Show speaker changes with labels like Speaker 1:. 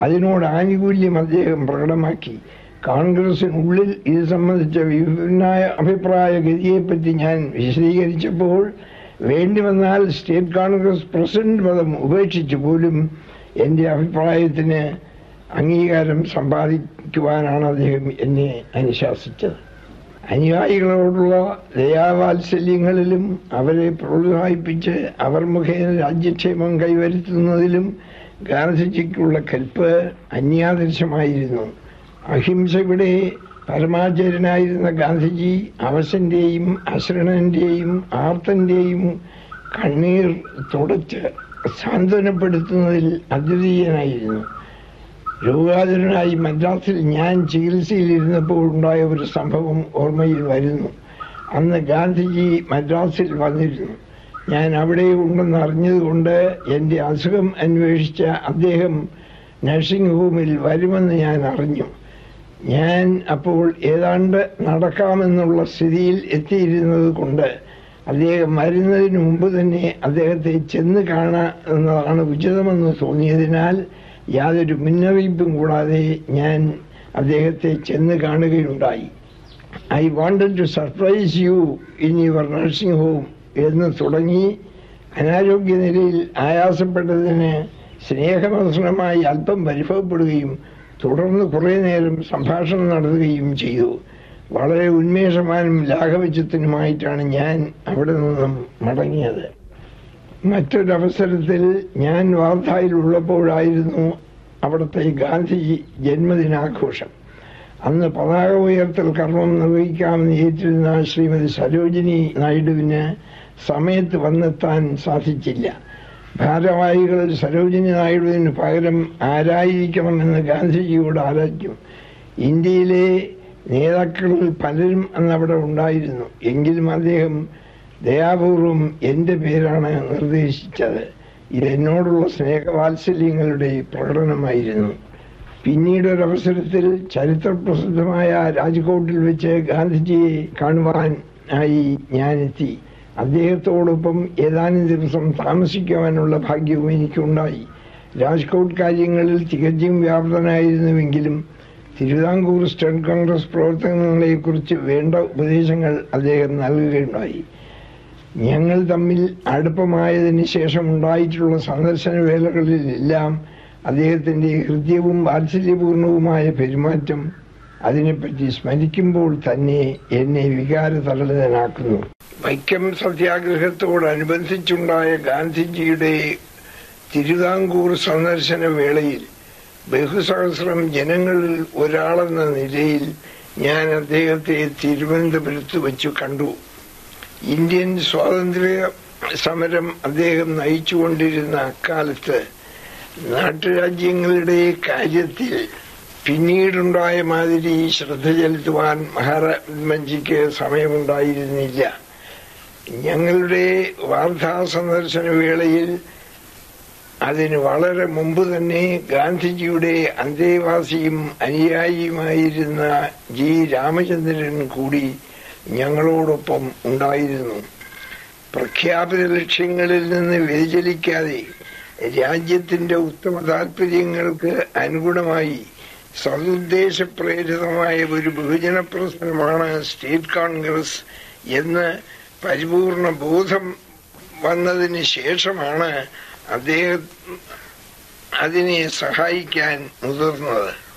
Speaker 1: അതിനോട് ആനുകൂല്യം അദ്ദേഹം പ്രകടമാക്കി കോൺഗ്രസിനുള്ളിൽ ഇത് സംബന്ധിച്ച വിഭിന്നായ അഭിപ്രായ ഗതിയെപ്പറ്റി ഞാൻ വിശദീകരിച്ചപ്പോൾ വേണ്ടി വന്നാൽ സ്റ്റേറ്റ് കോൺഗ്രസ് പ്രസിഡന്റ് പദം ഉപേക്ഷിച്ചു പോലും എൻ്റെ അഭിപ്രായത്തിന് അംഗീകാരം സമ്പാദിക്കുവാനാണ് അദ്ദേഹം എന്നെ അനുശാസിച്ചത് അനുയായികളോടുള്ള ദയാവാത്സല്യങ്ങളിലും അവരെ പ്രോത്സാഹിപ്പിച്ച് അവർ മുഖേന രാജ്യക്ഷേമം കൈവരുത്തുന്നതിലും ഗാന്ധിജിക്കുള്ള കൽപ്പ് അന്യാദൃശമായിരുന്നു അഹിംസയുടെ പരമാചാര്യനായിരുന്ന ഗാന്ധിജി അവശന്റെയും അശ്രണന്റെയും ആർത്തന്റെയും കണ്ണീർ തുടച്ച് സാന്ത്വനപ്പെടുത്തുന്നതിൽ അദ്വിതീയനായിരുന്നു രോഗാതുരനായി മദ്രാസിൽ ഞാൻ ചികിത്സയിലിരുന്നപ്പോൾ ഉണ്ടായ ഒരു സംഭവം ഓർമ്മയിൽ വരുന്നു അന്ന് ഗാന്ധിജി മദ്രാസിൽ വന്നിരുന്നു ഞാൻ അവിടെ ഉണ്ടെന്ന് അറിഞ്ഞതുകൊണ്ട് എൻ്റെ അസുഖം അന്വേഷിച്ച അദ്ദേഹം നഴ്സിംഗ് ഹോമിൽ വരുമെന്ന് ഞാൻ അറിഞ്ഞു ഞാൻ അപ്പോൾ ഏതാണ്ട് നടക്കാമെന്നുള്ള സ്ഥിതിയിൽ എത്തിയിരുന്നത് കൊണ്ട് അദ്ദേഹം വരുന്നതിന് മുമ്പ് തന്നെ അദ്ദേഹത്തെ ചെന്ന് കാണുന്നതാണ് ഉചിതമെന്ന് തോന്നിയതിനാൽ യാതൊരു മുന്നറിയിപ്പും കൂടാതെ ഞാൻ അദ്ദേഹത്തെ ചെന്ന് കാണുകയുണ്ടായി I wanted to surprise you in your nursing home എന്ന് തുടങ്ങി അനാരോഗ്യ നിലയിൽ ആയാസപ്പെട്ടതിന് സ്നേഹമസനമായി അല്പം പരിഭവപ്പെടുകയും തുടർന്ന് കുറേ നേരം സംഭാഷണം നടത്തുകയും ചെയ്തു വളരെ ഉന്മേഷമാനും ലാഘവചിത്തനുമായിട്ടാണ് ഞാൻ അവിടെ നിന്നും മടങ്ങിയത് മറ്റൊരവസരത്തിൽ ഞാൻ വാർത്തയിലുള്ളപ്പോഴായിരുന്നു അവിടുത്തെ ഗാന്ധിജി ജന്മദിനാഘോഷം അന്ന് പതാക ഉയർത്തൽ കർമ്മം നിർവഹിക്കാമെന്ന് ഏറ്റിരുന്ന ശ്രീമതി സരോജിനി നായിഡുവിന് സമയത്ത് വന്നെത്താൻ സാധിച്ചില്ല ഭാരവാഹികൾ സരോജിനി നായിഡുവിന് പകരം ആരായിരിക്കണമെന്ന് ഗാന്ധിജിയോട് ആലോചിച്ചു ഇന്ത്യയിലെ നേതാക്കളിൽ പലരും അന്ന് അവിടെ ഉണ്ടായിരുന്നു എങ്കിലും അദ്ദേഹം ദയാപൂർവം എൻ്റെ പേരാണ് നിർദ്ദേശിച്ചത് ഇത് എന്നോടുള്ള സ്നേഹവാത്സല്യങ്ങളുടെ പ്രകടനമായിരുന്നു പിന്നീട് ഒരവസരത്തിൽ ചരിത്രപ്രസിദ്ധമായ രാജ്കോട്ടിൽ വെച്ച് ഗാന്ധിജിയെ കാണുവാൻ ആയി ഞാനെത്തി അദ്ദേഹത്തോടൊപ്പം ഏതാനും ദിവസം താമസിക്കുവാനുള്ള ഭാഗ്യവും എനിക്കുണ്ടായി രാജ്കോട്ട് കാര്യങ്ങളിൽ തികച്ചും വ്യാപൃതനായിരുന്നുവെങ്കിലും തിരുവിതാംകൂർ സ്റ്റേറ്റ് കോൺഗ്രസ് പ്രവർത്തനങ്ങളെക്കുറിച്ച് വേണ്ട ഉപദേശങ്ങൾ അദ്ദേഹം നൽകുകയുണ്ടായി ഞങ്ങൾ തമ്മിൽ അടുപ്പമായതിന് ശേഷം ഉണ്ടായിട്ടുള്ള സന്ദർശന വേളകളിലെല്ലാം അദ്ദേഹത്തിന്റെ ഹൃദ്യവും വാത്സല്യപൂർണവുമായ പെരുമാറ്റം അതിനെപ്പറ്റി സ്മരിക്കുമ്പോൾ തന്നെ എന്നെ വികാരതരളനാക്കുന്നു വൈക്കം സത്യാഗ്രഹത്തോടനുബന്ധിച്ചുണ്ടായ ഗാന്ധിജിയുടെ തിരുവിതാംകൂർ സന്ദർശന വേളയിൽ ബഹുസഹസ്രം ജനങ്ങളിൽ ഒരാളെന്ന നിലയിൽ ഞാൻ അദ്ദേഹത്തെ തിരുവനന്തപുരത്ത് വെച്ചു കണ്ടു ഇന്ത്യൻ സ്വാതന്ത്ര്യ സമരം അദ്ദേഹം നയിച്ചുകൊണ്ടിരുന്ന അക്കാലത്ത് നാട്ടുരാജ്യങ്ങളുടെ കാര്യത്തിൽ പിന്നീടുണ്ടായ മാതിരി ശ്രദ്ധ ചെലുത്തുവാൻ മഹാത്മജിക്ക് സമയമുണ്ടായിരുന്നില്ല ഞങ്ങളുടെ വാർത്താ സന്ദർശന വേളയിൽ അതിന് വളരെ മുമ്പ് തന്നെ ഗാന്ധിജിയുടെ അന്തേവാസിയും അനുയായിയുമായിരുന്ന ജി രാമചന്ദ്രൻ കൂടി ഞങ്ങളോടൊപ്പം ഉണ്ടായിരുന്നു പ്രഖ്യാപിത ലക്ഷ്യങ്ങളിൽ നിന്ന് വ്യതിചലിക്കാതെ രാജ്യത്തിന്റെ ഉത്തമ താൽപര്യങ്ങൾക്ക് അനുഗുണമായി സതുദ്ദേശപ്രേരിതമായ ഒരു ബഹുജന പ്രശ്നമാണ് സ്റ്റേറ്റ് കോൺഗ്രസ് എന്ന് പരിപൂർണ ബോധം വന്നതിന് ശേഷമാണ് അദ്ദേഹം അതിനെ സഹായിക്കാൻ മുതിർന്നത്